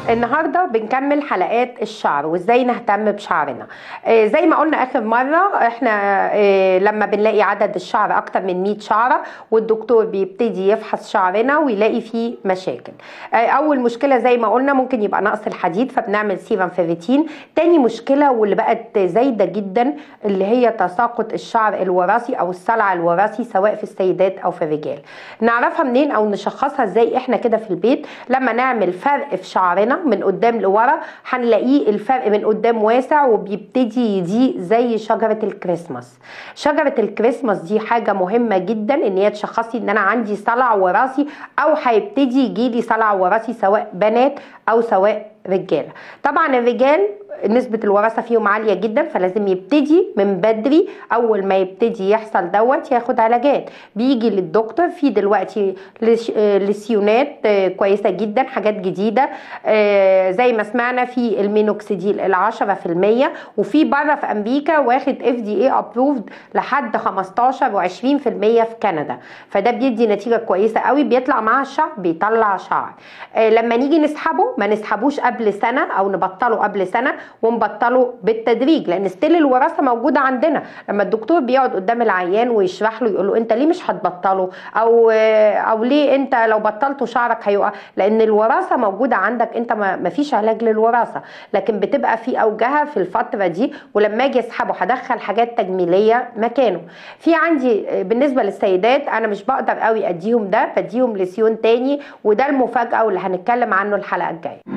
النهارده بنكمل حلقات الشعر وازاي نهتم بشعرنا آه، زي ما قلنا اخر مره احنا آه، لما بنلاقي عدد الشعر اكتر من 100 شعره والدكتور بيبتدي يفحص شعرنا ويلاقي فيه مشاكل آه، اول مشكله زي ما قلنا ممكن يبقى نقص الحديد فبنعمل سيرم فيريتين تاني مشكله واللي بقت زايده جدا اللي هي تساقط الشعر الوراثي او الصلع الوراثي سواء في السيدات او في الرجال نعرفها منين او نشخصها ازاي احنا كده في البيت لما نعمل فرق في شعرنا من قدام لورا هنلاقيه الفرق من قدام واسع وبيبتدي يضيق زي شجره الكريسماس شجره الكريسماس دي حاجه مهمه جدا ان هي تشخصي ان انا عندي صلع وراثي او هيبتدي يجيلي صلع وراثي سواء بنات او سواء رجاله طبعا الرجال نسبة الوراثة فيهم عالية جدا فلازم يبتدي من بدري أول ما يبتدي يحصل دوت ياخد علاجات بيجي للدكتور في دلوقتي لش- آه، لسيونات آه، كويسة جدا حاجات جديدة آه، زي ما سمعنا في المينوكسيديل العشرة في المية وفي بره في أمريكا واخد اف دي اي ابروفد لحد 15 و20 في المية في كندا فده بيدي نتيجة كويسة قوي بيطلع معاه الشعر بيطلع شعر آه، لما نيجي نسحبه ما نسحبوش قبل سنة أو نبطله قبل سنة ونبطله بالتدريج لان ستيل الوراثه موجوده عندنا لما الدكتور بيقعد قدام العيان ويشرح له يقول له انت ليه مش هتبطله او او ليه انت لو بطلته شعرك هيقع لان الوراثه موجوده عندك انت ما ما فيش علاج للوراثه لكن بتبقى في اوجها في الفتره دي ولما اجي اسحبه هدخل حاجات تجميليه مكانه في عندي بالنسبه للسيدات انا مش بقدر قوي اديهم ده بديهم لسيون تاني وده المفاجاه واللي هنتكلم عنه الحلقه الجايه